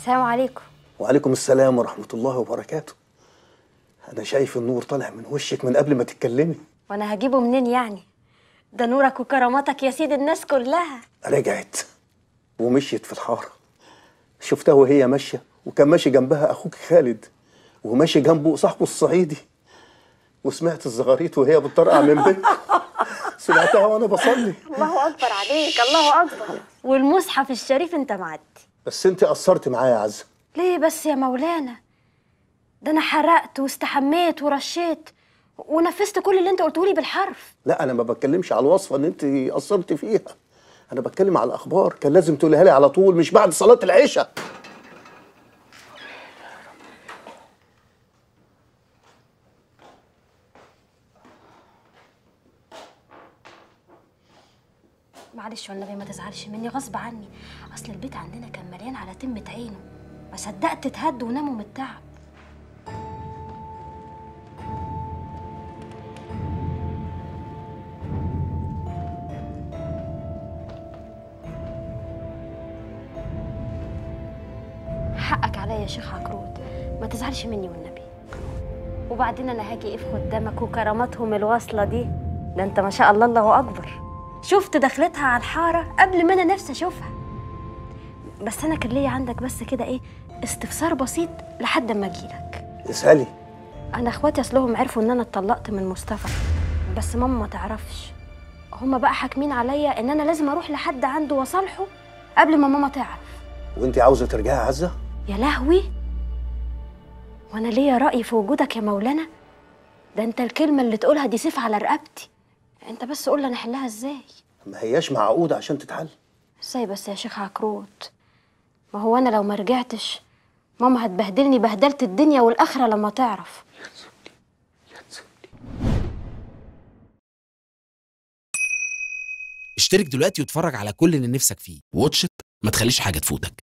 السلام عليكم وعليكم السلام ورحمة الله وبركاته أنا شايف النور طالع من وشك من قبل ما تتكلمي وانا هجيبه منين يعني ده نورك وكراماتك يا سيد الناس كلها رجعت ومشيت في الحارة شفتها وهي ماشية وكان ماشي جنبها أخوك خالد وماشي جنبه صاحبه الصعيدي وسمعت الزغاريت وهي بتطرقع من بيتكم سمعتها وأنا بصلي الله اكبر عليك الله اكبر والمصحف الشريف انت معدي بس أنت قصرت معايا يا عزة ليه بس يا مولانا ده انا حرقت واستحميت ورشيت ونفذت كل اللي انت قلته لي بالحرف لا أنا ما بتكلمش على الوصفة إن أنت قصرت فيها أنا بتكلم على الأخبار كان لازم تقولها لي على طول مش بعد صلاة العشاء معلش والنبي ما تزعلش مني غصب عني اصل البيت عندنا كان مليان على تمة عينه ما صدقت اتهد وناموا من التعب حقك عليا يا شيخ عكروت ما تزعلش مني والنبي وبعدين انا هاجي ايه في خدامك وكراماتهم الواصله دي ده انت ما شاء الله الله اكبر شفت دخلتها على الحاره قبل ما انا نفسي اشوفها بس انا كان ليا عندك بس كده ايه استفسار بسيط لحد ما اجيلك اسألي انا اخواتي اصلهم عرفوا ان انا اتطلقت من مصطفى بس ماما ما تعرفش هما بقى حاكمين عليا ان انا لازم اروح لحد عنده واصالحه قبل ما ماما تعرف وأنت عاوزة ترجعي يا عزة يا لهوي وانا ليا رأي في وجودك يا مولانا ده انت الكلمة اللي تقولها دي سيف على رقبتي انت بس قول لي انا احلها ازاي ما هياش معقودة عشان تتحل ازاي بس يا شيخ عكروت ما هو انا لو ما رجعتش ماما هتبهدلني بهدلة الدنيا والاخرة لما تعرف اشترك دلوقتي واتفرج على كل اللي نفسك فيه واتش إت، ما تخليش حاجة تفوتك